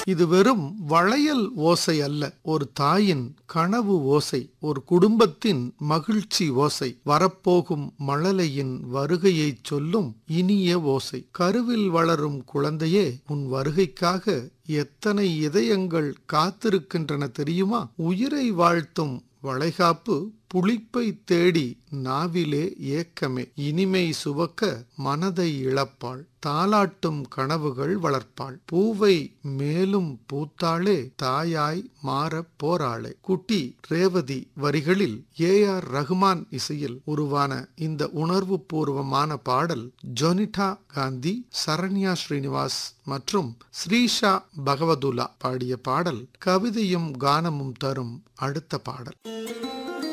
இது வெறும் வளையல் ஓசை அல்ல ஒரு தாயின் கனவு ஓசை ஒரு குடும்பத்தின் மகிழ்ச்சி ஓசை வரப்போகும் மழலையின் வருகையைச் சொல்லும் இனிய ஓசை கருவில் வளரும் குழந்தையே உன் வருகைக்காக எத்தனை இதயங்கள் காத்திருக்கின்றன தெரியுமா உயிரை வாழ்த்தும் வளைகாப்பு புளிப்பை தேடி நாவிலே ஏக்கமே இனிமை சுவக்க மனதை இழப்பாள் தாலாட்டும் கனவுகள் வளர்ப்பாள் பூவை மேலும் பூத்தாளே தாயாய் மாறப் போராளே குட்டி ரேவதி வரிகளில் ஏ ஆர் ரஹ்மான் இசையில் உருவான இந்த உணர்வு பூர்வமான பாடல் ஜொனிட்டா காந்தி சரண்யா ஸ்ரீனிவாஸ் மற்றும் ஸ்ரீஷா பகவதுல்லா பாடிய பாடல் கவிதையும் கானமும் தரும் அடுத்த பாடல்